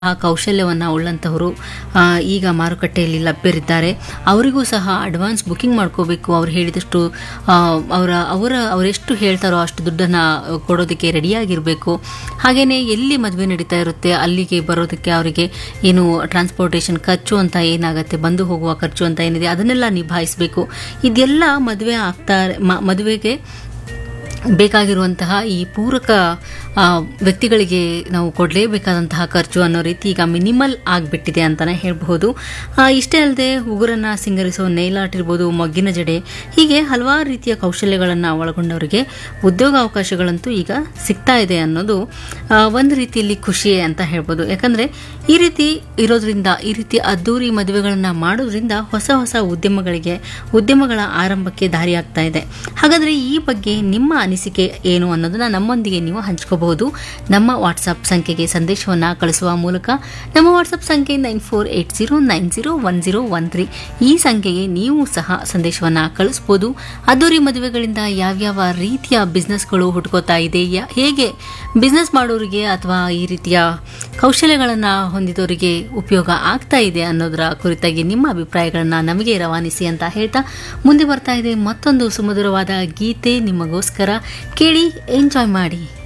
ಆ ಕೌಶಲ್ಯವನ್ನು ಉಳ್ಳಂತಹವರು ಆ, ಈಗ ಮಾರುಕಟ್ಟೆಯಲ್ಲಿ ಲಭ್ಯರಿದ್ದಾರೆ ಅವರಿಗೂ ಸಹ ಅಡ್ವಾನ್ಸ್ ಬುಕಿಂಗ್ ಮಾಡ್ಕೋಬೇಕು ಅವ್ರು ಹೇಳಿದಷ್ಟು ಆ, ಅವರ ಅವರ ಅವರೆಷ್ಟು ಹೇಳ್ತಾರೋ ಅಷ್ಟು ದುಡ್ಡನ್ನು ಕೊಡೋದಕ್ಕೆ ರೆಡಿಯಾಗಿರಬೇಕು ಹಾಗೆಯೇ ಎಲ್ಲಿ ಮದುವೆ ನಡೀತಾ ಇರುತ್ತೆ ಅಲ್ಲಿಗೆ ಬರೋದಕ್ಕೆ ಅವರಿಗೆ ಏನು ಟ್ರಾನ್ಸ್ಪೋರ್ಟೇಷನ್ ಖರ್ಚು ಅಂತ ಏನಾಗುತ್ತೆ ಬಂದು ಹೋಗುವ ಖರ್ಚು ಅಂತ ಏನಿದೆ ಅದನ್ನೆಲ್ಲ ನಿಭಾಯಿಸಬೇಕು ಇದೆಲ್ಲ ಮದುವೆ ಆಗ್ತಾ ಮ- ಮದುವೆಗೆ ಬೇಕಾಗಿರುವಂತಹ ಈ ಪೂರಕ ಆ, ವ್ಯಕ್ತಿಗಳಿಗೆ ನಾವು ಕೊಡಲೇಬೇಕಾದಂತಹ ಖರ್ಚು ಅನ್ನೋ ರೀತಿ ಈಗ ಮಿನಿಮಲ್ ಆಗಿಬಿಟ್ಟಿದೆ ಅಂತಲೇ ಹೇಳಬಹುದು ಆ, ಇಷ್ಟೇ ಅಲ್ಲದೆ ಉಗುರನ್ನ ಸಿಂಗರಿಸೋ ನೇಲ್ ಆರ್ಟ್ ಇರ್ಬೋದು ಮೊಗ್ಗಿನ ಜಡೆ ಹೀಗೆ ಹಲವಾರು ರೀತಿಯ ಕೌಶಲ್ಯಗಳನ್ನು ಒಳಗೊಂಡವರಿಗೆ ಉದ್ಯೋಗಾವಕಾಶಗಳಂತೂ ಈಗ ಸಿಗ್ತಾ ಇದೆ ಅನ್ನೋದು ಆ, ಒಂದು ರೀತಿಯಲ್ಲಿ ಖುಷಿಯೇ ಅಂತ ಹೇಳ್ಬೋದು ಯಾಕಂದರೆ ಈ ರೀತಿ ಇರೋದ್ರಿಂದ ಈ ರೀತಿ ಅದ್ದೂರಿ ಮದುವೆಗಳನ್ನು ಮಾಡೋದ್ರಿಂದ ಹೊಸ ಹೊಸ ಉದ್ಯಮಗಳಿಗೆ ಉದ್ಯಮಗಳ ಆರಂಭಕ್ಕೆ ದಾರಿಯಾಗ್ತಾ ಇದೆ ಹಾಗಾದರೆ ಈ ಬಗ್ಗೆ ನಿಮ್ಮ ಅನಿಸಿಕೆ ಏನು ಅನ್ನೋದನ್ನ ನಮ್ಮೊಂದಿಗೆ ನೀವು ಹಂಚ್ಕೋಬಹುದು ನಮ್ಮ ವಾಟ್ಸಪ್ ಸಂಖ್ಯೆಗೆ ಸಂದೇಶವನ್ನು ಕಳಿಸುವ ಮೂಲಕ ನಮ್ಮ ವಾಟ್ಸಪ್ ಸಂಖ್ಯೆ nine four eight zero nine zero one zero one three ಈ ಸಂಖ್ಯೆಗೆ ನೀವು ಸಹ ಸಂದೇಶವನ್ನು ಕಳಿಸ್ಬೋದು ಅದ್ದೂರಿ ಮದುವೆಗಳಿಂದ ಯಾವ್ಯಾವ ರೀತಿಯ ಬಿಸ್ನೆಸ್ಗಳು ಹುಟ್ಕೋತಾ ಇದೆ ಯಾ- ಹೇಗೆ ಬಿಸ್ನೆಸ್ ಮಾಡೋರಿಗೆ ಅಥವಾ ಈ ರೀತಿಯ ಕೌಶಲ್ಯಗಳನ್ನು ಹೊಂದಿದವರಿಗೆ ಉಪಯೋಗ ಆಗ್ತಾ ಇದೆ ಅನ್ನೋದರ ಕುರಿತಾಗಿ ನಿಮ್ಮ ಅಭಿಪ್ರಾಯಗಳನ್ನು ನಮಗೆ ರವಾನಿಸಿ ಅಂತ ಹೇಳ್ತಾ ಮುಂದೆ ಬರ್ತಾ ಇದೆ ಮತ್ತೊಂದು ಸುಮಧುರವಾದ ಗೀತೆ ನಿಮಗೋಸ್ಕರ ಕೇಳಿ ಎಂಜಾಯ್ ಮಾಡಿ